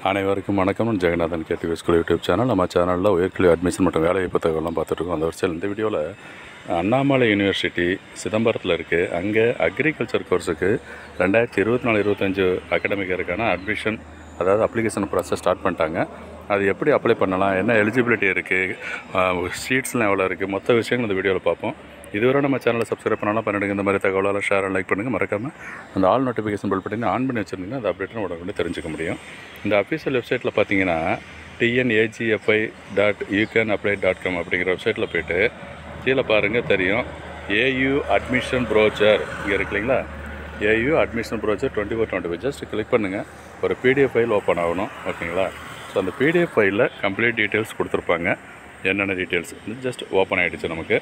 அனைவருக்கும் வணக்கம் நான் Jeganathan KTV school YouTube channel நம்ம சேனலில் உயர்கல்வி அட்மிஷன் மற்றும் வேலைவாய்ப்பு தகவலாம் பார்த்துட்ருக்கோம் அந்த வருஷத்தில் இந்த வீடியோவில் அண்ணாமலை யூனிவர்சிட்டி சிதம்பரத்தில் இருக்குது அங்கே அக்ரிகல்ச்சர் கோர்ஸுக்கு ரெண்டாயிரத்தி இருபத்தி நாலு இருபத்தஞ்சு அகாடமிக் இருக்கான அட்மிஷன் அதாவது அப்ளிகேஷன் ப்ராசஸ் ஸ்டார்ட் பண்ணிட்டாங்க அது எப்படி அப்ளை பண்ணலாம் என்ன எலிஜிபிலிட்டி இருக்குது சீட்ஸ்லாம் எவ்வளோ இருக்குது மொத்த விஷயங்கள் இந்த வீடியோவில் பார்ப்போம் இதுவரை நம்ம சேனலை சப்ஸ்கிரைப் பண்ணாலும் பண்ணிடுங்க இந்த மாதிரி தகவலெல்லாம் ஷேர் லைக் பண்ணுங்கள் மறக்காமல் அந்த ஆல் நோட்டிஃபிகேஷன் பெல் பட்டனை ஆன் பண்ணி வச்சுருந்தீங்கன்னா அந்த அப்டேட்டும் உடனே தெரிஞ்சுக்க முடியும் இந்த அஃபீஷியல் வெப்சைட்டில் பார்த்தீங்கன்னா TNAGFI dot you can apply dot com அப்படிங்கிற வெப்சைட்டில் போயிட்டு கீழே பாருங்கள் தெரியும் ஏயு அட்மிஷன் ப்ரோச்சர் இங்கே இருக்கு இல்லைங்களா AU admission brochure twenty four twenty five just click பண்ணுங்கள் ஒரு பிடிஎஃப் ஃபைல் ஓப்பன் ஆகணும் ஓகேங்களா ஸோ அந்த பிடிஎஃப் ஃபைலில் கம்ப்ளீட் டீட்டெயில்ஸ் கொடுத்துருப்பாங்க என்னென்ன டீட்டெயில்ஸ் ஜஸ்ட் ஓப்பன் ஆகிடுச்சு நமக்கு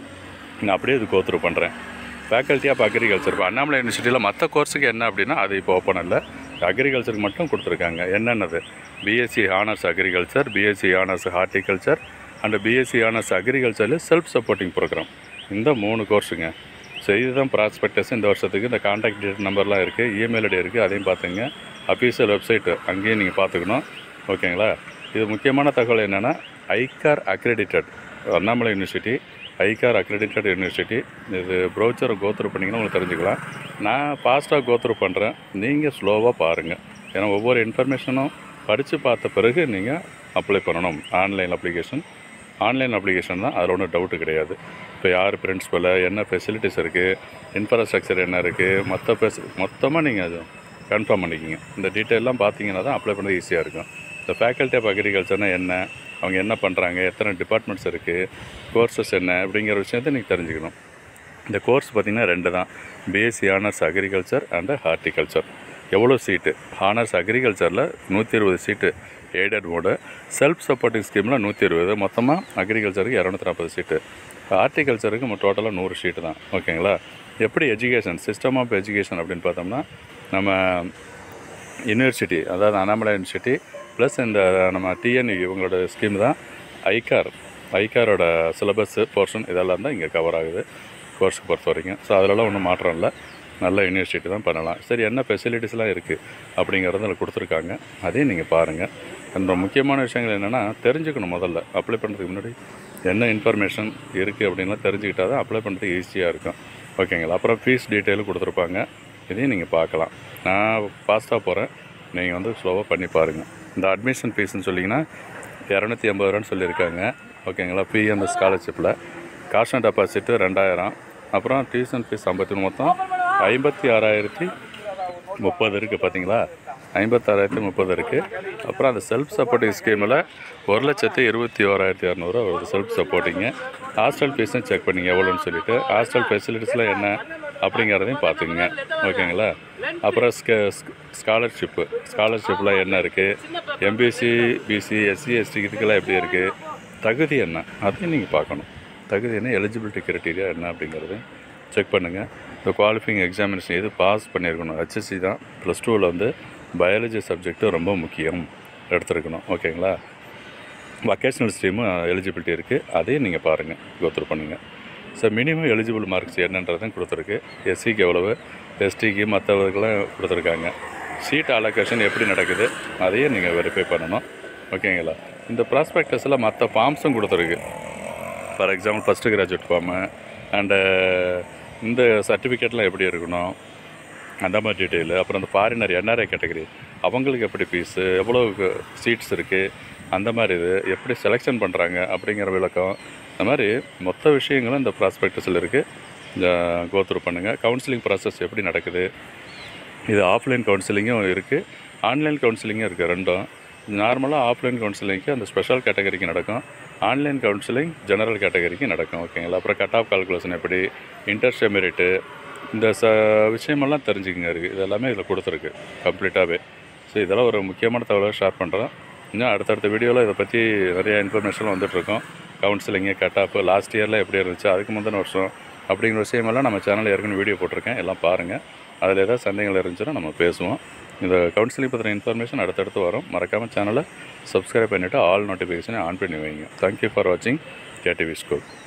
நான் அப்படியே இது கோத்ரூ பண்ணுறேன் ஃபேக்கல்ட்டி ஆஃப் அக்ரிகல்ச்சர் இப்போ அண்ணாமலை யூனிவர்சிட்டியில் மற்ற கோர்ஸுக்கு என்ன அப்படின்னா அது இப்போ ஓப்பன் இல்லை அக்ரிகல்ச்சருக்கு மட்டும் கொடுத்துருக்காங்க என்னென்னது BSc honours agriculture BSc honours horticulture and BSc honours அக்ரிகல்ச்சரில் செல்ஃப் சப்போர்ட்டிங் ப்ரோக்ராம் இந்த மூணு கோர்ஸுங்க ஸோ இதுதான் ப்ராஸ்பெக்டஸ் இந்த வருஷத்துக்கு இந்த காண்டாக்ட் டீட் நம்பர்லாம் இருக்குது இமெயில் ஐடி இருக்குது அதையும் பார்த்துங்க அஃபீஷியல் வெப்சைட்டு அங்கேயும் நீங்கள் பார்த்துக்கணும் ஓகேங்களா இது முக்கியமான தகவல் என்னென்னா ICAR accredited Annamalai university ICAR accredited university இது ப்ரௌச்சரை கோத்ரூ பண்ணிங்கன்னா உங்களுக்கு தெரிஞ்சுக்கலாம் நான் ஃபாஸ்ட்டாக கோத்ரூ பண்ணுறேன் நீங்கள் ஸ்லோவாக பாருங்கள் ஏன்னா ஒவ்வொரு இன்ஃபர்மேஷனும் படித்து பார்த்த பிறகு நீங்கள் அப்ளை பண்ணணும் ஆன்லைன் அப்ளிகேஷன் ஆன்லைன் அப்ளிகேஷன் தான் அதில் ஒன்றும் டவுட்டு கிடையாது இப்போ யார் பிரின்ஸிபல் என்ன ஃபெசிலிட்டிஸ் இருக்குது இன்ஃப்ராஸ்ட்ரக்சர் என்ன இருக்குது மற்ற ஃபெசி மொத்தமாக நீங்கள் அது கன்ஃபார்ம் பண்ணிக்கிங்க இந்த டீட்டெயிலாம் பார்த்தீங்கன்னா தான் அப்ளை பண்ணது ஈஸியாக இருக்கும் இந்த ஃபேக்கல்ட்டி ஆஃப் அக்ரிகல்ச்சர்னால் என்ன அவங்க என்ன பண்ணுறாங்க எத்தனை டிபார்ட்மெண்ட்ஸ் இருக்குது கோர்சஸ் என்ன அப்படிங்கிற விஷயத்தை நீங்கள் தெரிஞ்சுக்கணும் இந்த கோர்ஸ் பார்த்திங்கன்னா ரெண்டு தான் BSc honours agriculture and horticulture எவ்வளோ சீட்டு ஹானர்ஸ் அக்ரிகல்ச்சரில் நூற்றி இருபது seat aided mode self supporting ஸ்கீமில் நூற்றி இருபது மொத்தமாக அக்ரிகல்ச்சருக்கு இரநூத்தி நாற்பது சீட்டு ஹார்டிகல்ச்சருக்கு டோட்டலாக நூறு சீட்டு தான் ஓகேங்களா எப்படி எஜுகேஷன் சிஸ்டம் ஆஃப் எஜுகேஷன் அப்படின்னு பார்த்தோம்னா நம்ம யூனிவர்சிட்டி அதாவது அண்ணாமலை யூனிவர்சிட்டி ப்ளஸ் இந்த நம்ம டிஎன்இ இவங்களோட ஸ்கீம் தான் ஐகார் ஐகாரோட சிலபஸ்ஸு போர்ஷன் இதெல்லாம் தான் இங்கே கவர் ஆகுது கோர்ஸுக்கு பொறுத்த வரைக்கும் ஸோ அதிலலாம் ஒன்றும் மாற்றம் இல்லை நல்ல யூனிவர்சிட்டி தான் பண்ணலாம் சரி என்ன ஃபெசிலிட்டிஸ்லாம் இருக்குது அப்படிங்கிறத அதில் கொடுத்துருக்காங்க அதையும் நீங்கள் பாருங்கள் அந்த முக்கியமான விஷயங்கள் என்னென்னா தெரிஞ்சுக்கணும் முதல்ல அப்ளை பண்ணுறதுக்கு முன்னாடி என்ன இன்ஃபர்மேஷன் இருக்குது அப்படின்லாம் தெரிஞ்சுக்கிட்டால் தான் அப்ளை பண்ணுறதுக்கு ஈஸியாக இருக்கும் ஓகேங்களா அப்புறம் ஃபீஸ் டீட்டெயிலும் கொடுத்துருப்பாங்க இதையும் நீங்கள் பார்க்கலாம் நான் ஃபாஸ்ட்டாக போகிறேன் நீங்கள் வந்து ஸ்லோவாக பண்ணி பாருங்கள் இந்த அட்மிஷன் ஃபீஸ்னு சொல்லிங்கன்னா இரநூத்தி எண்பது ரூபான்னு சொல்லியிருக்காங்க ஓகேங்களா ஃபீ அந்த ஸ்காலர்ஷிப்பில் காஸ்ட் அண்ட் டெபாசிட்டு ரெண்டாயிரம் அப்புறம் டியூஷன் ஃபீஸ் ஐம்பத்தி மொத்தம் ஐம்பத்தி ஆறாயிரத்தி முப்பது இருக்குது பார்த்தீங்களா ஐம்பத்தாறாயிரத்தி முப்பது இருக்குது அப்புறம் அந்த செல்ஃப் சப்போர்ட்டிங் ஸ்கீமில் ஒரு லட்சத்து இருபத்தி ஓராயிரத்தி இரநூறுவா வருது செல்ஃப் சப்போர்ட்டிங்கு ஹாஸ்டல் ஃபீஸும் செக் பண்ணிங்க எவ்வளோன்னு சொல்லிவிட்டு ஹாஸ்டல் ஃபெசிலிட்டிஸ்லாம் என்ன அப்படிங்கிறதையும் பார்த்துக்குங்க ஓகேங்களா அப்புறம் ஸ்க ஸ்காலர்ஷிப்பு ஸ்காலர்ஷிப்லாம் என்ன இருக்குது எம்பிசி பிசி எஸ்சி எஸ்டி இதுக்கெல்லாம் எப்படி இருக்குது தகுதி என்ன அதையும் நீங்கள் பார்க்கணும் தகுதி என்ன எலிஜிபிலிட்டி க்ரைட்டீரியா என்ன அப்படிங்கிறதையும் செக் பண்ணுங்கள் இந்த குவாலிஃபைங் எக்ஸாமினேஷன் எது பாஸ் பண்ணியிருக்கணும் ஹெச்எஸ்சி தான் ப்ளஸ் டூவில் வந்து பயாலஜி சப்ஜெக்ட்டு ரொம்ப முக்கியம் எடுத்துருக்கணும் ஓகேங்களா வொக்கேஷ்னல் ஸ்ட்ரீமும் எலிஜிபிலிட்டி இருக்குது அதையும் நீங்கள் பாருங்கள் கோத்ரூ பண்ணுங்கள் ஸோ மினிமம் எலிஜிபிள் மார்க்ஸ் என்னன்றதும் கொடுத்துருக்கு எஸ்சிக்கு எவ்வளவு எஸ்டிக்கு மற்றவர்களும் கொடுத்துருக்காங்க சீட் அலோகேஷன் எப்படி நடக்குது அதையும் நீங்கள் வெரிஃபை பண்ணணும் ஓகேங்களா இந்த ப்ராஸ்பெக்டஸில் மற்ற ஃபார்ம்ஸும் கொடுத்துருக்கு for example first graduate form and இந்த சர்டிஃபிகேட்லாம் எப்படி இருக்கணும் அந்த மாதிரி டீட்டெயிலு அப்புறம் அந்த ஃபாரினர் என்ஆர்ஐ கேட்டகரி அவங்களுக்கு எப்படி ஃபீஸு எவ்வளோ சீட்ஸ் இருக்குது அந்த மாதிரி இது எப்படி செலெக்ஷன் பண்ணுறாங்க அப்படிங்கிற விளக்கம் இந்த மாதிரி மொத்த விஷயங்களும் இந்த ப்ராஸ்பெக்டஸில் இருக்குது இந்த கோத்ரூ பண்ணுங்கள் கவுன்சிலிங் ப்ராசஸ் எப்படி நடக்குது இது ஆஃப்லைன் கவுன்சிலிங்கும் இருக்குது ஆன்லைன் கவுன்சிலிங்கும் இருக்குது ரெண்டும் நார்மலாக ஆஃப்லைன் கவுன்சிலிங்க்கு அந்த ஸ்பெஷல் கேட்டகரிக்கு நடக்கும் ஆன்லைன் கவுன்சிலிங் ஜெனரல் கேட்டகரிக்கு நடக்கும் ஓகேங்களா அப்புறம் கட் ஆஃப் கால்குலேஷன் எப்படி இன்டர்ஸ்ட் மெரிட்டு இந்த ச விஷயமெல்லாம் தெரிஞ்சுக்கங்க இருக்குது இது எல்லாமே இதில் கொடுத்துருக்கு கம்ப்ளீட்டாகவே ஸோ இதெல்லாம் ஒரு முக்கியமான தகவலை ஷேர் பண்ணுறேன் இன்னும் அடுத்தடுத்த வீடியோவில் இதை பற்றி நிறைய இன்ஃபர்மேஷன் வந்துட்டுருக்கோம் கவுன்சிலிங்கு கட் ஆஃப் லாஸ்ட் இயரில் எப்படி இருந்துச்சு அதுக்கு முந்தின வருஷம் அப்படிங்கிற விஷயமெல்லாம் நம்ம சேனலில் ஏற்கனவே வீடியோ போட்டிருக்கேன் எல்லாம் பாருங்கள் அதில் ஏதாவது சந்தேகங்கள் இருந்துச்சுன்னா நம்ம பேசுவோம் இந்த கவுன்சிலிங் பற்றின இன்ஃபர்மேஷன் அடுத்தடுத்து வரும் மறக்காமல் சேனலை சப்ஸ்கிரைப் பண்ணிவிட்டு ஆல் நோட்டிஃபிகேஷனை ஆன் பண்ணி வைங்க தேங்க்யூ ஃபார் வாட்சிங் கேடிவி ஸ்கூல்